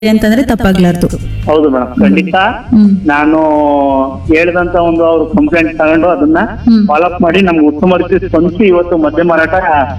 ಅಂತಂದ್ರೆ ತಪ್ಪಾಗ್ಲಾರ್ದು ಹೌದು ಮೇಡಮ್ ಖಂಡಿತ ಹ್ಮ್ ನಾನು ಹೇಳಿದಂತ ಒಂದು ಅವ್ರ ಕಂಪ್ಲೇಂಟ್ ತಗೊಂಡು ಅದನ್ನ ಹ್ಮ್. ಫಾಲೋ ಅಪ್ ಮಾಡಿ ನಮ್ಗೆ ಉತ್ತಮ ರೀತಿ ಸ್ಪಂದಿಸಿ ಇವತ್ತು ಮದ್ಯ ಮಾರಾಟ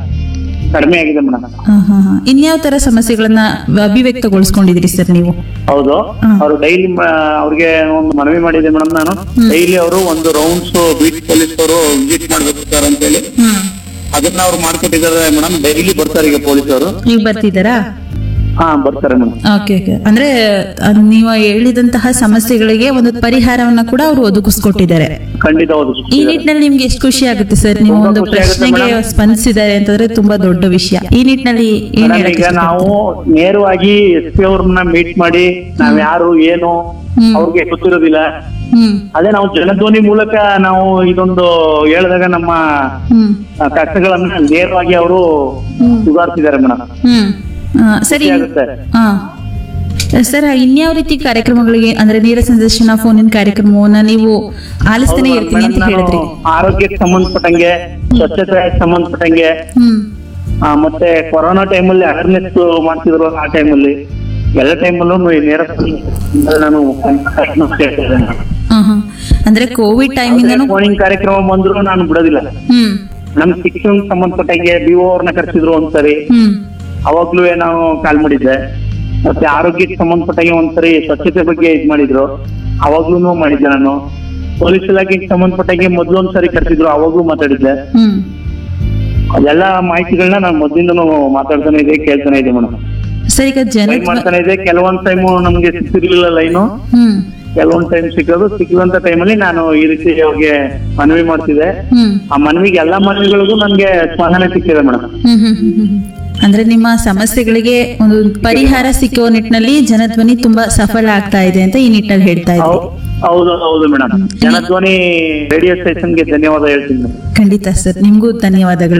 ಕಡಿಮೆ ಆಗಿದೆ ಮೇಡಮ್ ಹಾ, ಹಾ, ಹಾ. ಇನ್ಯಾವ ತರ ಸಮಸ್ಯೆಗಳನ್ನ ಅಭಿವ್ಯಕ್ತಗೊಳಿಸ್ಕೊಂಡಿದ್ರಿ ಸರ್ ನೀವು ಹೌದು ಹ್ಮ್. ಅವರು ಡೈಲಿ ಅವ್ರಿಗೆ ಒಂದು ಮನವಿ ಮಾಡಿದೆ ಮೇಡಮ್ ನಾನು ಡೈಲಿ ಅವರು ಒಂದು ರೌಂಡ್ಸ್ ಬೀಟ್ ಪೊಲೀಸ್ ಅವರು ವಿಸಿಟ್ ಮಾಡ್ಬೇಕು ಸರ್ ಅಂತ ಹೇಳಿ ಅದನ್ನ ಅವ್ರು ಮಾಡ್ಕೊಟ್ಟಿದ್ದಾರೆ ಮೇಡಮ್ ಡೈಲಿ ಬರ್ತಾರೆ ಈಗ ಪೊಲೀಸ್ ಅವರು ಈಗ ಬರ್ತಿದ್ದಾರಾ ಹಾ ಬರ್ತಾರೆ ಮೇಡಮ್ ಓಕೆ ಓಕೆ ಅಂದ್ರೆ ಅದ್ ನೀವು ಹೇಳಿದಂತಹ ಸಮಸ್ಯೆಗಳಿಗೆ ಒಂದು ಪರಿಹಾರವನ್ನ ಕೂಡ ಅವರು ಒದಗಿಸ್ಕೊಟ್ಟಿದ್ದಾರೆ ಖಂಡಿತ ಹೌದು ಈ ನಿಟ್ಟಿನಲ್ಲಿ ನಿಮ್ಗೆ ಎಷ್ಟು ಖುಷಿ ಆಗುತ್ತೆ ಸರ್ ನೀವು ತುಂಬಾ ಒಂದು ಖುಷಿ ಆಗುತ್ತೆ ಪ್ರಶ್ನೆಗೆ ಮೇಡಮ್. ಸ್ಪಂದಿಸಿದ್ದಾರೆ ಅಂತಂದ್ರೆ ತುಂಬಾ ದೊಡ್ಡ ವಿಷಯ ಈ ನಿಟ್ಟಿನಲ್ಲಿ ಏನ್ ಮೇಡಮ್, ಹೇಳಕ್ ಈಗ ನಾವು ಇಷ್ಟಪಡ್ತೀರಾ? ನೇರವಾಗಿ ಎಸ್ ಪಿ ಅವ್ರನ್ನ ಮೀಟ್ ಮಾಡಿ ನಾವ್ ಯಾರು ಏನು ಹ್ಮ್. ಅವ್ರಿಗೆ ಗೊತ್ತಿರೋದಿಲ್ಲ ಹ್ಮ್ ಅದೇ ನಾವು ಜನಧ್ವನಿ ಮೂಲಕ ನಾವು ಇದೊಂದು ಹೇಳಿದಾಗ ನಮ್ಮ ಹ್ಮ್ ಆ, ಕಷ್ಟಗಳನ್ನ ನೇರವಾಗಿ ಅವರು ಹ್ಮ್. ಸುಧಾರಿಸಿದ್ದಾರೆ ಮೇಡಮ್ ಹ್ಮ್ ಆ, ಸರಿ ಆಗುತ್ತೆ ಹಾ ಸರ್ ಇನ್ಯಾವ ರೀತಿ ಕಾರ್ಯಕ್ರಮಗಳಿಗೆ ಅಂದ್ರೆ ನೇರ ಸಂದರ್ಶನ ಫೋನಿನ ಕಾರ್ಯಕ್ರಮವನ್ನ ನೀವು ಆಲಿಸ್ತಾನೆ ಹೌದು ಇರ್ತೀನಿ ಅಂತ ಮೇಡಮ್, ನಾನು ಹೇಳಿದ್ರಿ ಆರೋಗ್ಯಕ್ಕೆ ಸಂಬಂಧಪಟ್ಟಂಗೆ ಸ್ವಚ್ಛತೆ ಸಂಬಂಧಪಟ್ಟಂಗೆ ಹ್ಮ್ ಆ, ಮತ್ತೆ ಕೊರೋನಾ ಟೈಮಲ್ಲಿ ಅವೇರ್ನೆಸ್ ಮಾಡ್ತಿದ್ರು ಆ ಟೈಮಲ್ಲಿ ಎಲ್ಲ ಟೈಮಲ್ಲೂ ನೇರ ಸಂದರ್ಶನ ನಾನು ಕೇಳ್ತಿದ್ದೆ ಹಾ, ಹಾ. ಅಂದ್ರೆ ಕೋವಿಡ್ ಟೈಮಿಂದನು ಫೋನಿಂಗ್ ಕಾರ್ಯಕ್ರಮ ಬಂದ್ರು ನಾನು ಬಿಡೋದಿಲ್ಲ ಹ್ಮ್ ನಮ್ ಶಿಕ್ಷಣ ಸಂಬಂಧಪಟ್ಟಂಗೆ ಬಿ ಅವ್ರನ್ನ ಕರೆಸಿದ್ರು ಒಂದ್ಸರಿ ಹ್ಮ್ ಅವಾಗ್ಲೂ ನಾವು ಕಾಲ್ ಮಾಡಿದ್ದೆ ಮತ್ತೆ ಆರೋಗ್ಯಕ್ಕೆ ಸಂಬಂಧಪಟ್ಟಂಗೆ ಒಂದ್ಸರಿ ಸ್ವಚ್ಛತೆ ಬಗ್ಗೆ ಇದ್ ಮಾಡಿದ್ರು ಅವಾಗ್ಲೂ ಮಾಡಿದ್ದೆ ನಾನು ಪೊಲೀಸ್ ಇಲಾಖೆಗೆ ಸಂಬಂಧಪಟ್ಟಂಗೆ ಮೊದ್ಲು ಒಂದ್ಸರಿ ಕರೆಸಿದ್ರು ಅವಾಗ್ಲೂ ಮಾತಾಡಿದ್ದೆ ಹ್ಮ್ ಅದೆಲ್ಲ ಮಾಹಿತಿಗಳನ್ನ ನಾನು ಮೊದ್ಲಿಂದನೂ ಮಾತಾಡ್ತಾನೆ ಇದೆ ಕೇಳ್ತಾನೆ ಇದೆ ಮೇಡಮ್ ಸರ್ ಈಗ ಜನ ಟ್ರೈ ಮಾಡ್ತಾನೆ ಇದೆ ಕೆಲವೊಂದ್ ಟೈಮು ನಮ್ಗೆ ಸಿಕ್ತಿರ್ಲಿಲ್ಲ ಲೈನು ಹ್ಮ್ ಕೆಲವೊಂದ್ ಟೈಮ್ ಸಿಕ್ಕೋದು ಸಿಕ್ಕಿದಂತ ಟೈಮಲ್ಲಿ ನಾನು ಈ ರೀತಿ ಅವ್ರಿಗೆ ಮನವಿ ಮಾಡ್ತಿದ್ದೆ ಹ್ಮ್ ಆ ಮನವಿಗೆ ಎಲ್ಲಾ ಮನವಿಗಳಿಗೂ ನನ್ಗೆ ಸ್ಪಂದನೆ ಸಿಕ್ಕಿದೆ ಮೇಡಮ್ ಹ್ಮ್ ಹ್ಮ್ ಹ್ಮ್ ಹ್ಮ್. ಅಂದ್ರೆ ನಿಮ್ಮ ಸಮಸ್ಯೆಗಳಿಗೆ ಒಂದು ಪರಿಹಾರ ಸಿಕ್ಕುವ ನಿಟ್ಟಿನಲ್ಲಿ ಜನಧ್ವನಿ ತುಂಬಾ ಸಫಲ ಆಗ್ತಾ ಇದೆ ಅಂತ ಈ ನಿಟ್ಟಿನಲ್ಲಿ ಹೇಳ್ತಾ ಇದ್ದೀನಿ ಹೌದು ಹೌದು ಮೇಡಮ್ ಜನಧ್ವನಿ ರೇಡಿಯೋ ಸ್ಟೇಷನ್ಗೆ ಧನ್ಯವಾದ ಹೇಳ್ತೀನಿ madam. ಖಂಡಿತ ಸರ್ ನಿಮ್ಗೂ ಧನ್ಯವಾದಗಳು